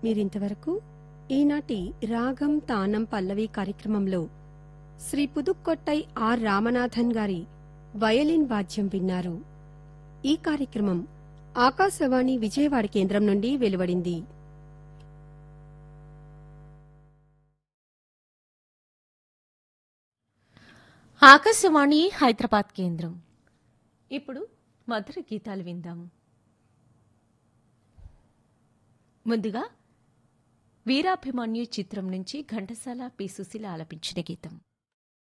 మీరింతవరకు ఈనాటి రాగం తానం పల్లవి కార్యక్రమంలో శ్రీ పుదుక్కొట్టై ఆర్ రామనాథన్ గారి వయలిన్ వాద్యం విన్నారు ఈ కార్యక్రమం ఆకాశవాణి విజయవాడ కేంద్రం నుండి వెలువడింది ఆకాశవాణి హైదరాబాద్ కేంద్రం ఇప్పుడు మధుర గీతాలు విందాం ముందుగా వీరాభిమన్యు చిత్రం నుంచి ఘంటసాల పి సుశీల ఆలపించిన గీతం